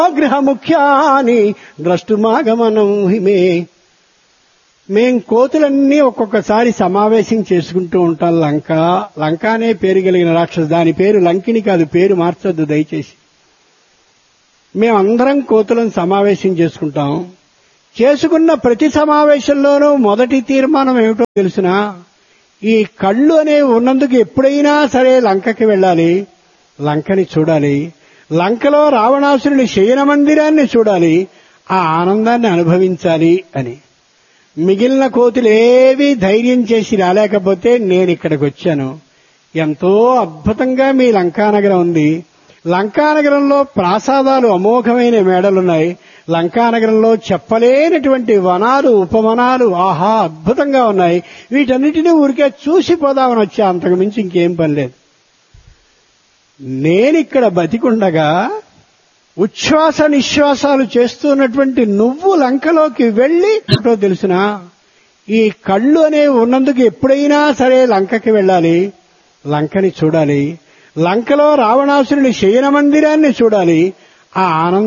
గృహ ముఖ్యాని ద్రష్టుమాగమనం హిమే మేం కోతులన్నీ ఒక్కొక్కసారి సమావేశం చేసుకుంటూ ఉంటాం లంక లంక అనే పేరు కలిగిన రాక్షసు దాని పేరు లంకిని కాదు పేరు మార్చొద్దు దయచేసి మేమందరం కోతులను సమావేశం చేసుకుంటాం చేసుకున్న ప్రతి సమావేశంలోనూ మొదటి తీర్మానం ఏమిటో తెలిసినా ఈ కళ్ళు అనేవి ఉన్నందుకు ఎప్పుడైనా సరే లంకకి వెళ్ళాలి లంకని చూడాలి లంకలో రావణాసురుని శయన మందిరాన్ని చూడాలి ఆ ఆనందాన్ని అనుభవించాలి అని మిగిలిన కోతులేవి ధైర్యం చేసి రాలేకపోతే నేను ఇక్కడికి వచ్చాను ఎంతో అద్భుతంగా మీ లంకానగరం ఉంది లంకానగరంలో ప్రాసాదాలు అమోఘమైన మేడలున్నాయి లంకానగరంలో చెప్పలేనటువంటి వనాలు ఉపవనాలు ఆహా అద్భుతంగా ఉన్నాయి వీటన్నిటినీ ఊరికే చూసిపోదామని వచ్చా అంతకు మించి ఇంకేం పని లేదు నేనిక్కడ బతికుండగా ఉచ్ఛ్వాస నిశ్వాసాలు చేస్తున్నటువంటి నువ్వు లంకలోకి వెళ్లి ఏంటో తెలిసిన ఈ కళ్ళు అనేవి ఉన్నందుకు ఎప్పుడైనా సరే లంకకి వెళ్ళాలి లంకని చూడాలి లంకలో రావణాసురుని శయన మందిరాన్ని చూడాలి ఆ ఆనందం